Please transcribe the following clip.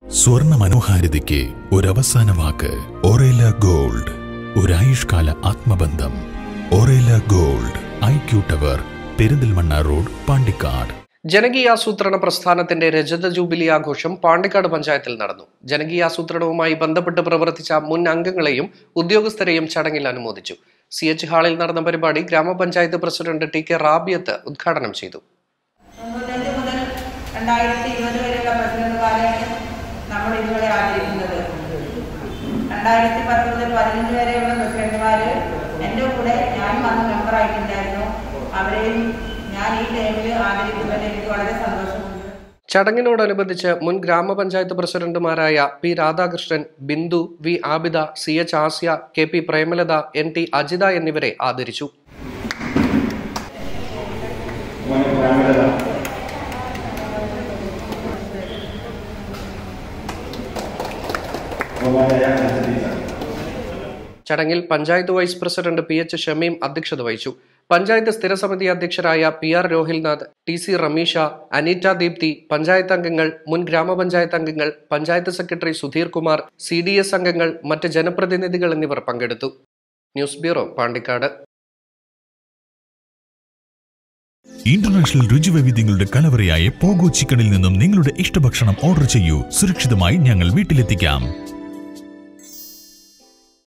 സ്വർണ്ണ മനോഹാരിതയ്ക്ക് ഒരവസാന വാക്ക് ഒറേല ഗോൾഡ് ഒരായുഷ്കാല ആത്മബന്ധം Orela gold I Q tower Perinthalmanna road Pandikkad ജനകീയാസൂത്രണ പ്രസ്ഥാനത്തിന്റെ രജത ജൂബിലി ആഘോഷം പാണ്ടിക്കാട് പഞ്ചായത്തിൽ നടന്നു ജനകീയാസൂത്രണവുമായി ബന്ധപ്പെട്ട് പ്രവർത്തിച്ച മുൻ അംഗങ്ങളെയും ഉദ്യോഗസ്ഥരെയും ചടങ്ങിൽ അനുമോദിച്ചു സി എച്ച് ഹാളിൽ നടന്ന പരിപാടി ഗ്രാമപഞ്ചായത്ത് പ്രസിഡന്റ് ടി കെ റാബിയത്ത് ഉദ്ഘാടനം ചെയ്തു തൊണ്ണൂറ്റഞ്ച് മുതൽ രണ്ടായിരത്തി ഇരുപത് വരെയുള്ള പ്രസിഡന്റുമാരെയാണ് നമ്മൾ ഇതുവരെ ആദരിക്കുന്നത് രണ്ടായിരത്തി പത്ത് മുതൽ പതിനഞ്ച് വരെയുള്ള പ്രസിഡന്റുമാര് എൻ്റെ കൂടെ ഞാനും അന്ന് മെമ്പറായിട്ടുണ്ടായിരുന്നു അവരെയും ഞാൻ ഈ ടൈമിൽ ആദരിക്കുന്നതിൽ എനിക്ക് വളരെ സന്തോഷമുണ്ട് ചടങ്ങിനോടനുബന്ധിച്ച് മുൻ ഗ്രാമപഞ്ചായത്ത് പ്രസിഡന്റുമാരായ P Radhakrishnan Bindu V Abida C H Asya K P Premalatha N T Ajitha എന്നിവരെ ആദരിച്ചു മോനെ പ്രാമലത ബഹുമാനായ അനന്തീസ ചടങ്ങിൽ panchayat vice president P H Shameem അധ്യക്ഷത വഹിച്ചു പഞ്ചായത്ത് സ്ഥിരസമിതി അധ്യക്ഷരായ P R Rohilnath T C Ramisha Aneeta Deepthi panchayat അംഗങ്ങൾ മുൻ ഗ്രാമപഞ്ചായത്ത് അംഗങ്ങൾ panchayat secretary Sudheer Kumar C D S അംഗങ്ങൾ മറ്റ് ജനപ്രതിനിധികൾ എന്നിവർ പങ്കെടുത്തു ന്യൂസ് ബ്യൂറോ പാണ്ടിക്കാട് ഇന്റർനാഷണൽ രുചിവൈവിധ്യങ്ങളുടെ കലവറയായ പോഗോ ചിക്കനിൽ നിന്നും നിങ്ങളുടെ ഇഷ്ടഭക്ഷണം ഓർഡർ ചെയ്യൂ സുരക്ഷിതമായി ഞങ്ങൾ വീട്ടിലെത്തിക്കാം